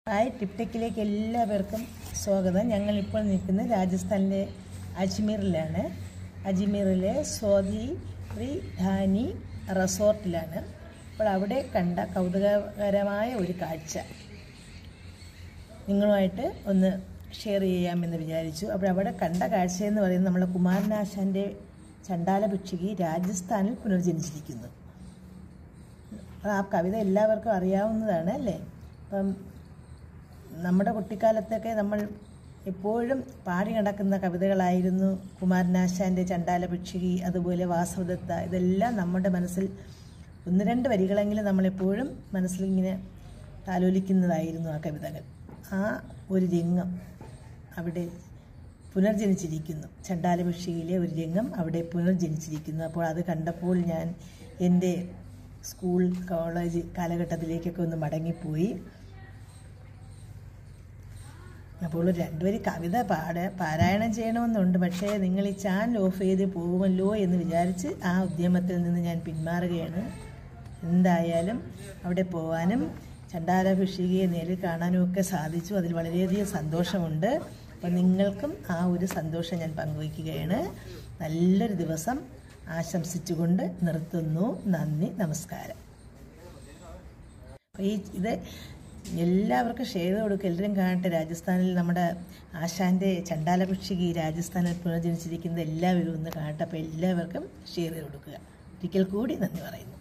hi ടിപ്ടെക്കിലേക്ക് എല്ലാവർക്കും സ്വാഗതം ഞങ്ങളിപ്പോൾ നിൽക്കുന്നത് രാജസ്ഥാനിലെ അജ്മീറിലാണ് അജ്മീറിലെ സ്വാതി റി ധാനി റിസോർട്ടിലാണ് അപ്പോൾ അവിടെ കണ്ട കൗതുകകരമായ ഒരു കാഴ്ച നിങ്ങളുമായിട്ട് ഒന്ന് ഷെയർ ചെയ്യാമെന്ന് വിചാരിച്ചു അപ്പോൾ അവിടെ കണ്ട കാഴ്ച എന്ന് പറയുന്നത് നമ്മളെ കുമാരനാശാൻ്റെ ചണ്ടാല ഭിക്ഷുകി രാജസ്ഥാനിൽ പുനർജനിച്ചിരിക്കുന്നു അപ്പോൾ ആ കവിത എല്ലാവർക്കും അറിയാവുന്നതാണ് അല്ലേ അപ്പം നമ്മുടെ കുട്ടിക്കാലത്തൊക്കെ നമ്മൾ എപ്പോഴും പാടി നടക്കുന്ന കവിതകളായിരുന്നു കുമാരനാശാൻ്റെ ചണ്ടാല ഭിക്ഷുകി അതുപോലെ വാസവദത്ത ഇതെല്ലാം നമ്മുടെ മനസ്സിൽ ഒന്ന് രണ്ട് വരികളെങ്കിലും നമ്മളെപ്പോഴും മനസ്സിൽ ഇങ്ങനെ താലോലിക്കുന്നതായിരുന്നു ആ കവിതകൾ ആ ഒരു രംഗം അവിടെ പുനർജനിച്ചിരിക്കുന്നു ചണ്ടാല ഭിക്ഷയിലെ ഒരു രംഗം അവിടെ പുനർജനിച്ചിരിക്കുന്നു അപ്പോൾ അത് കണ്ടപ്പോൾ ഞാൻ എൻ്റെ സ്കൂൾ കോളേജ് കാലഘട്ടത്തിലേക്കൊക്കെ ഒന്ന് മടങ്ങിപ്പോയി അപ്പോൾ ഒരു രണ്ടുപേര് കവിത പാട പാരായണം ചെയ്യണമെന്നുണ്ട് പക്ഷേ നിങ്ങൾ ഈ ചാനൽ ഓഫ് ചെയ്ത് പോകുമല്ലോ എന്ന് വിചാരിച്ച് ആ ഉദ്യമത്തിൽ നിന്ന് ഞാൻ പിന്മാറുകയാണ് എന്തായാലും അവിടെ പോകാനും ചണ്ടാല ഭിഷികയെ നേരിൽ കാണാനും ഒക്കെ സാധിച്ചു അതിൽ വളരെയധികം സന്തോഷമുണ്ട് അപ്പോൾ നിങ്ങൾക്കും ആ ഒരു സന്തോഷം ഞാൻ പങ്കുവയ്ക്കുകയാണ് നല്ലൊരു ദിവസം ആശംസിച്ചുകൊണ്ട് നിർത്തുന്നു നന്ദി നമസ്കാരം അപ്പോൾ ഈ ഇത് എല്ലാവർക്കും ഷെയർ ചെയ്ത് കൊടുക്കുക എല്ലാവരും കാണട്ടെ രാജസ്ഥാനിൽ നമ്മുടെ ആശാൻ്റെ ചണ്ടാല പക്ഷിക്ക് രാജസ്ഥാനിൽ പുനർജനിച്ചിരിക്കുന്നത് എല്ലാവരും ഒന്ന് കാണട്ടെ അപ്പോൾ എല്ലാവർക്കും ഷെയർ ചെയ്ത് കൊടുക്കുക ഒരിക്കൽ കൂടി നന്ദി പറയുന്നു